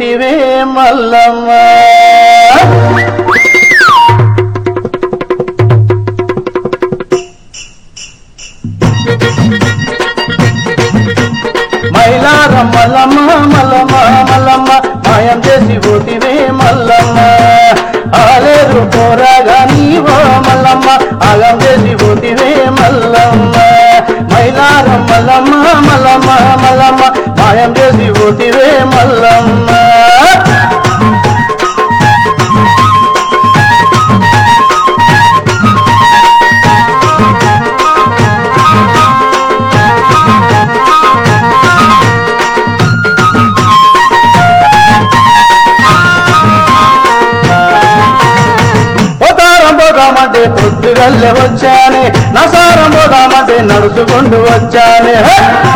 పోతివే మల్లమ్మ మైలారం మల్లమ్మ మల్లమ్మ మల్లమ్మ మాయం చేసి పోతివే మల్లమ్మ ఆలేరు పోరాగా నీవో మల్లమ్మ ఆగం చేసి పోతివే మల్లమ్మ మైలారం మల్లమ్మ మల్లమ్మ మల్లమ్మ మాయం చేసి పోతివే మల్లమ్మ పోతారం పోదామంటే పొద్దుగల్లె వచ్చానే నసారం పోదామంటే నడుచుకుంటూ వచ్చానే హే!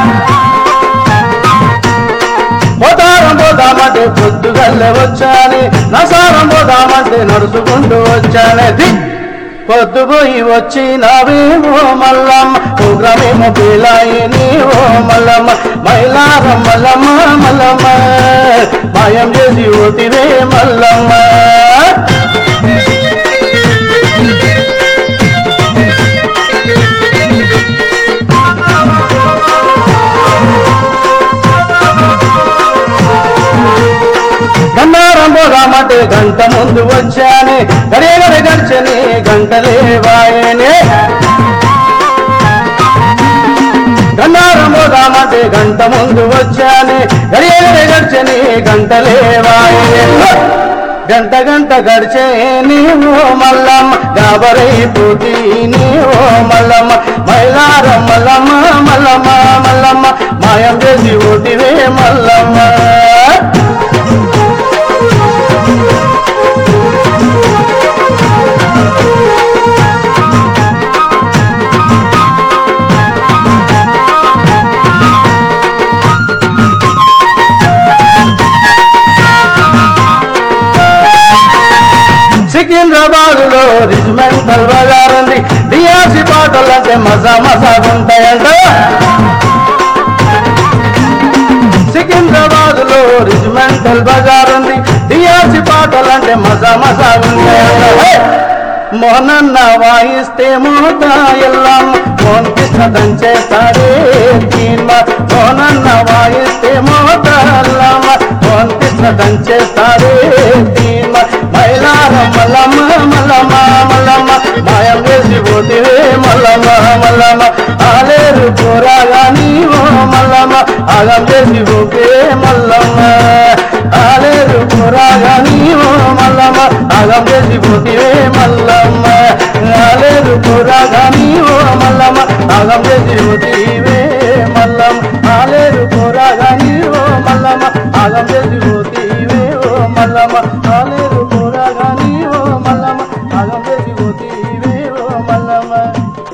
పోతారం పోదామంటే పొద్దుగల్లె వచ్చానే నసారం పోదామంటే నడుచుకుంటూ వచ్చానే ది! పొద్దుపోయి వచ్చినవే ఓ మల్లమ్మ ప్రోగ్రామేమో పేలాయని ఓ మల్లమ్మ మైలారం మల్లమ్మ మల్లమ్మ మాయం చేసి ఓటివే మల్లమ్మ గన్నారం పోదామంటే గంట ముందు వచ్చానే గడే గడే గడిచని గంటలే వాయనే గన్నారం పోదామంటే గంట ముందు వచ్చానే గడే గడే గడిచని గంటలే వాయనే గంట గంట గడిచే నీవు మల్లమ్మ గాబరైపోతి నీవు మల్లమ్మ మైలారం మల్లమ్మ మల్లమ్మ మల్లమ్మ మాయం చేసి ఓటివే మల్లమ్మ సికింద్రాబాద్ లో రిజిమెంటల్ బజార్ ఉంది డిఆర్సి పాటలు అంటే మజా మజా ఉంటాయంట సికింద్రాబాద్ లో రిజిమెంటల్ బజార్ ఉంది డిఆర్సి పాటలు అంటే మజా మజా ఉంటాయంట హే! మోనన్న వాయిస్తే మోత ఎల్లమ్మ మోన్ కృష్ణ దంచేస్తాడే తీన్మ మోనన్న వాయిస్తే మోత ఎల్లమ్మ మోన్ కృష్ణ దంచేస్తాడే తీన్మ మైలారం మల్లమ్మ మల్లమ్మ మల్లమ్మ మాయం వేసి పోతివే మల్లమ్మ మల్లమ్మ ఆలేరు పోరాగా నీవో మల్లమ్మ ఆగం చేసి పోతే మల్లమ్మ ఆలేరు పోరాగా నీవో మల్లమ్మ ఆగం చేసి పోతివే మల్లమ్మ ఆలేరు పోరాగా నీవో మల్లమ్మ ఆగం చేసి పోతివే మల్లమ్మ ఆలేరు పోరాగా నీవో మల్లమ్మ ఆగం చేసి